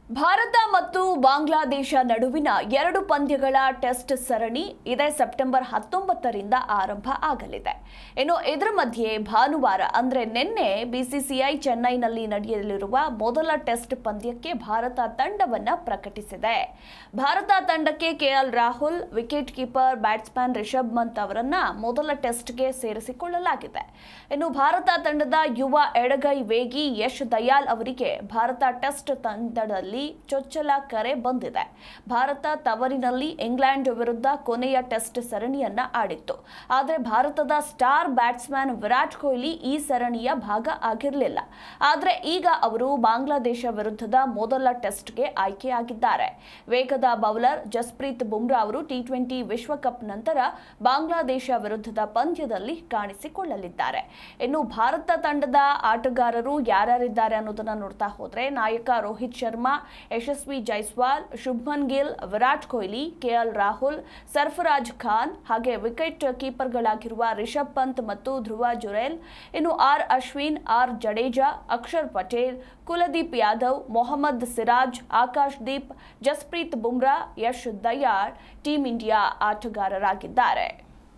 ಭಾರತ ಮತ್ತು ಬಾಂಗ್ಲಾದೇಶ ನಡುವಿನ ಎರಡು ಪಂದ್ಯಗಳ ಟೆಸ್ಟ್ ಸರಣಿ ಇದೇ ಸೆಪ್ಟೆಂಬರ್ ಹತ್ತೊಂಬತ್ತರಿಂದ ಆರಂಭ ಆಗಲಿದೆ ಇನ್ನು ಇದರ ಮಧ್ಯೆ ಭಾನುವಾರ ಅಂದ್ರೆ ನಿನ್ನೆ ಬಿಸಿಸಿಐ ಚೆನ್ನೈನಲ್ಲಿ ನಡೆಯಲಿರುವ ಮೊದಲ ಟೆಸ್ಟ್ ಪಂದ್ಯಕ್ಕೆ ಭಾರತ ತಂಡವನ್ನ ಪ್ರಕಟಿಸಿದೆ ಭಾರತ ತಂಡಕ್ಕೆ KL Rahul wicket keeper batsman Rishabh Pant ಅವರನ್ನ ಮೊದಲ ಟೆಸ್ಟ್ಗೆ ಸೇರಿಸಿಕೊಳ್ಳಲಾಗಿದೆ ಇನ್ನು ಭಾರತ ತಂಡದ ಯುವ ಎಡಗೈ ವೇಗಿ ಯಶ್ ದಯಾಲ್ ಅವರಿಗೆ ಭಾರತ ಟೆಸ್ಟ್ ತಂಡದಲ್ಲಿ ಚೊಚ್ಚಲ ಕರೆ ಬಂದಿದೆ ಭಾರತ ತವರಿನಲ್ಲಿ ಇಂಗ್ಲೆಂಡ್ ವಿರುದ್ಧ ಕೊನೆಯ ಟೆಸ್ಟ್ ಸರಣಿಯನ್ನ ಆಡಿತ್ತು ಆದರೆ ಭಾರತದ ಸ್ಟಾರ್ ಬ್ಯಾಟ್ಸ್ಮನ್ ವಿರಾಟ್ ಕೊಹ್ಲಿ ಈ ಸರಣಿಯ ಭಾಗ ಆಗಿರಲಿಲ್ಲ ಆದರೆ ಈಗ ಅವರು ಬಾಂಗ್ಲಾದೇಶ ವಿರುದ್ಧದ ಮೊದಲ ಟೆಸ್ಟ್ಗೆ ಆಯ್ಕೆಯಾಗಿದ್ದಾರೆ ವೇಗದ ಬೌಲರ್ ಜಸ್ಪ್ರೀತ್ ಬುಮ್ರಾ ಅವರು ಟಿ ಟ್ವೆಂಟಿ ವಿಶ್ವಕಪ್ ನಂತರ ಬಾಂಗ್ಲಾದೇಶ ವಿರುದ್ಧದ ಪಂದ್ಯದಲ್ಲಿ ಕಾಣಿಸಿಕೊಳ್ಳಲಿದ್ದಾರೆ ಇನ್ನು ಭಾರತ ತಂಡದ ಆಟಗಾರರು ಯಾರ್ಯಾರಿದ್ದಾರೆ ಅನ್ನೋದನ್ನ ನೋಡ್ತಾ ಹೋದ್ರೆ ನಾಯಕ ರೋಹಿತ್ ಶರ್ಮಾ ಯಶಸ್ವಿ ಜೈಸ್ವಾಲ್ ಶುಭ್ಮನ್ ಗಿಲ್ ವಿರಾಟ್ ಕೊಹ್ಲಿ ಕೆಎಲ್ ರಾಹುಲ್ ಸರ್ಫರಾಜ್ ಖಾನ್ ಹಾಗೆ ವಿಕೆಟ್ ಕೀಪರ್ಗಳಾಗಿರುವ ರಿಷಬ್ ಪಂತ್ ಮತ್ತು ಧ್ರುವ ಜುರೇಲ್ ಇನ್ನು R Ashwin R Jadeja Axar Patel Kuldeep Yadav Mohammed Siraj Akash Deep Jasprit Bumrah Yash Dayal team India ಆಟಗಾರರಾಗಿದ್ದಾರೆ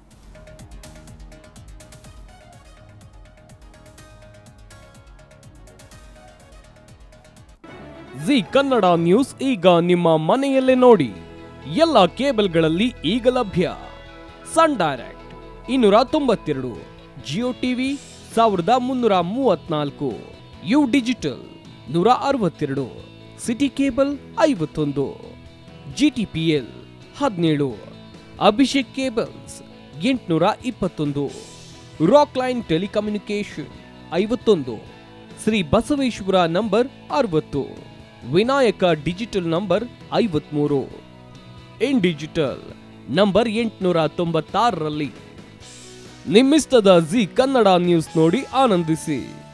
ಜಿ ಕನ್ನಡ ನ್ಯೂಸ್ ಈಗ ನಿಮ್ಮ ಮನೆಯಲ್ಲೇ ನೋಡಿ ಎಲ್ಲ ಕೇಬಲ್ಗಳಲ್ಲಿ ಈಗ ಲಭ್ಯ ಸನ್ ಡೈರೆಕ್ಟ್ ಇನ್ನೂರ ತೊಂಬತ್ತೆರಡು ಜಿಯೋ ಟಿವಿ ಸಾವಿರದ ಮುನ್ನೂರ ಮೂವತ್ನಾಲ್ಕು ಯು ಡಿಜಿಟಲ್ ನೂರ ಅರವತ್ತೆರಡು ಸಿಟಿ ಕೇಬಲ್ ಐವತ್ತೊಂದು ಜಿ ಟಿ ಪಿ ಎಲ್ ಹದಿನೇಳು ಅಭಿಷೇಕ್ ಕೇಬಲ್ಸ್ ಎಂಟುನೂರ ಇಪ್ಪತ್ತೊಂದು ರಾಕ್ ಲೈನ್ ಟೆಲಿಕಮ್ಯುನಿಕೇಶನ್ ಐವತ್ತೊಂದು ಶ್ರೀ ಬಸವೇಶ್ವರ ನಂಬರ್ ಅರವತ್ತು ವಿನಾಯಕ ಡಿಜಿಟಲ್ ನಂಬರ್ ಐವತ್ಮೂರು ಇನ್ ಡಿಜಿಟಲ್ ನಂಬರ್ ಎಂಟುನೂರ ತೊಂಬತ್ತಾರರಲ್ಲಿ ನಿಮ್ಮಿಸ್ತದ ಜಿ ಕನ್ನಡ ನ್ಯೂಸ್ ನೋಡಿ ಆನಂದಿಸಿ